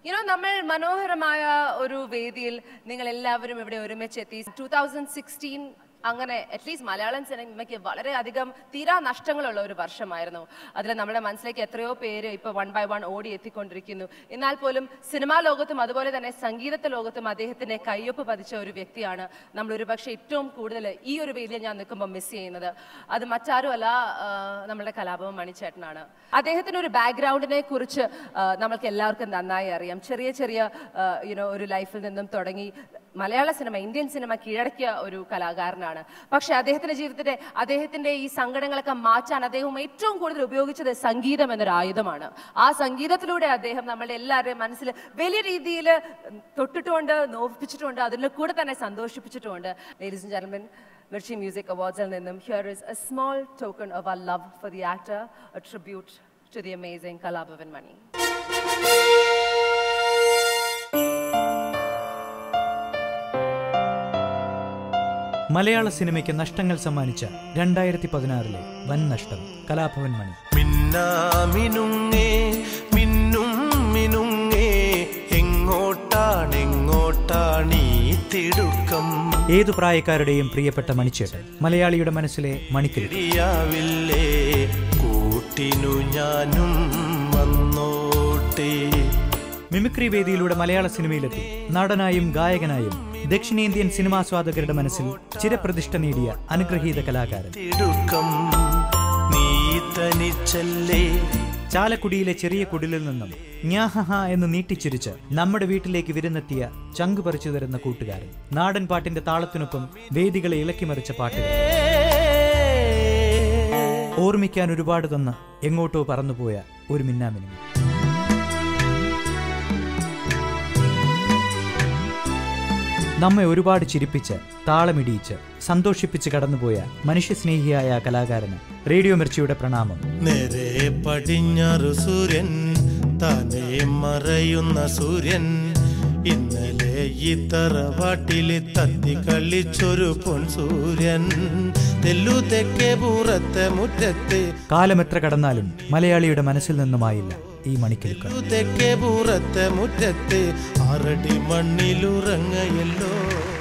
you know നമ്മൾ മനോഹരമായ ഒരു വേദിയിൽ നിങ്ങൾ എല്ലാവരും ഇവിടെ ഒരുമിച്ചെത്തി ടൂ തൗസൻഡ് സിക്സ്റ്റീൻ അങ്ങനെ അറ്റ്ലീസ്റ്റ് മലയാളം സിനിമയ്ക്ക് വളരെയധികം തീരാ നഷ്ടങ്ങളുള്ള ഒരു വർഷമായിരുന്നു അതിൽ നമ്മുടെ മനസ്സിലേക്ക് എത്രയോ പേര് ഇപ്പൊ വൺ ബൈ വൺ ഓടി എത്തിക്കൊണ്ടിരിക്കുന്നു എന്നാൽ പോലും സിനിമാ ലോകത്തും അതുപോലെ തന്നെ സംഗീത ലോകത്തും അദ്ദേഹത്തിന്റെ കയ്യൊപ്പ് പതിച്ച ഒരു വ്യക്തിയാണ് നമ്മൾ ഒരുപക്ഷെ ഏറ്റവും കൂടുതൽ ഈ ഒരു വേദിയിൽ ഞാൻ നിൽക്കുമ്പോൾ മിസ് ചെയ്യുന്നത് അത് മറ്റാരുമല്ല ആ, നമ്മുടെ കലാപം മണിച്ചേട്ടനാണ് അദ്ദേഹത്തിന് ഒരു ബാക്ക്ഗ്രൗണ്ടിനെ കുറിച്ച് ആ, നമ്മൾക്ക് എല്ലാവർക്കും നന്നായി അറിയാം ചെറിയ ചെറിയ യുനോ ഒരു ലൈഫിൽ നിന്നും തുടങ്ങി മലയാള സിനിമ ഇന്ത്യൻ സിനിമ കീഴടക്കിയ ഒരു കലാകാരനാണ് പക്ഷെ അദ്ദേഹത്തിന്റെ ജീവിതത്തിന്റെ അദ്ദേഹത്തിന്റെ ഈ സങ്കടങ്ങളൊക്കെ മാറ്റാൻ അദ്ദേഹം ഏറ്റവും കൂടുതൽ ഉപയോഗിച്ചത് സംഗീതം എന്നൊരു ആയുധമാണ് ആ സംഗീതത്തിലൂടെ അദ്ദേഹം നമ്മളുടെ എല്ലാവരുടെയും മനസ്സിൽ വലിയ രീതിയിൽ തൊട്ടിട്ടുമുണ്ട് നോവിപ്പിച്ചിട്ടുമുണ്ട് അതിൻ്റെ കൂടെ തന്നെ സന്തോഷിപ്പിച്ചിട്ടുമുണ്ട് ladies and gentlemen Mirchi music അവാർഡ്സിൽ നിന്നും here is a small token of our love for the actor a tribute to the amazing Kalabhavan Mani മലയാള സിനിമയ്ക്ക് നഷ്ടങ്ങൾ സമ്മാനിച്ച രണ്ടായിരത്തി പതിനാറിലെ വൻ നഷ്ടം കലാഭവൻ മണി മിന്നാമിനുങ്ങേ മിന്നും മിനുങ്ങേ എങ്ങോട്ടാണെങ്ങോട്ടാണീ തിടുക്കം ഏതു പ്രായക്കാരുടെയും പ്രിയപ്പെട്ട മണിച്ചേട്ടൻ മലയാളിയുടെ മനസ്സിലെ മണിക്കൽ ഇടിയാവില്ലേ കൂട്ടിനു ഞാനും വന്നോട്ടേ മിമിക്രി വേദിയിലൂടെ മലയാള സിനിമയിലെത്തി നടനായും ഗായകനായും ദക്ഷിണേന്ത്യൻ സിനിമാസ്വാദകരുടെ മനസ്സിൽ ചിരപ്രതിഷ്ഠ നേടിയ അനുഗ്രഹീത കലാകാരൻ തിടുക്കം നീ തനിച്ചല്ലേ ചാലക്കുടിയിലെ ചെറിയ കുടിലിൽ നിന്നും ജ്ഞാഹഹ എന്ന് നീട്ടിച്ചിരിച്ച് നമ്മുടെ വീട്ടിലേക്ക് വിരുന്നെത്തിയ ചങ്ക് പറിച്ചു തരുന്ന കൂട്ടുകാരൻ നാടൻ പാട്ടിന്റെ താളത്തിനൊപ്പം വേദികളെ ഇളക്കിമറിച്ച പാട്ടുകൾ ഓർമ്മിക്കാൻ ഒരുപാട് തന്ന് എങ്ങോട്ടോ പറന്നുപോയ ഒരു മിന്നാമിനും നമ്മെ ഒരുപാട് ചിരിപ്പിച്ച് താളമിടിയിച്ച് സന്തോഷിപ്പിച്ച് കടന്നുപോയ മനുഷ്യസ്നേഹിയായ ആ കലാകാരന് റേഡിയോ മിർച്ചിയുടെ പ്രണാമം നേരെ പടിഞ്ഞാറു സൂര്യൻ താനേ മറയുന്ന സൂര്യൻ ഇന്നലെ ഈ തറവാട്ടില് തത്തി കളിച്ചൊരു പൊൻ സൂര്യൻ തെല്ലു തെക്കേ പൂറത്തെ മുറ്റത്ത് കാലമെത്ര കടന്നാലും മലയാളിയുടെ മനസ്സിൽ നിന്നുമായില്ല ഈ മണിക്കെടുക്ക തെക്കേ പൂറത്തെ മുറ്റത്ത് ആറടി മണ്ണിലുറങ്ങയല്ലോ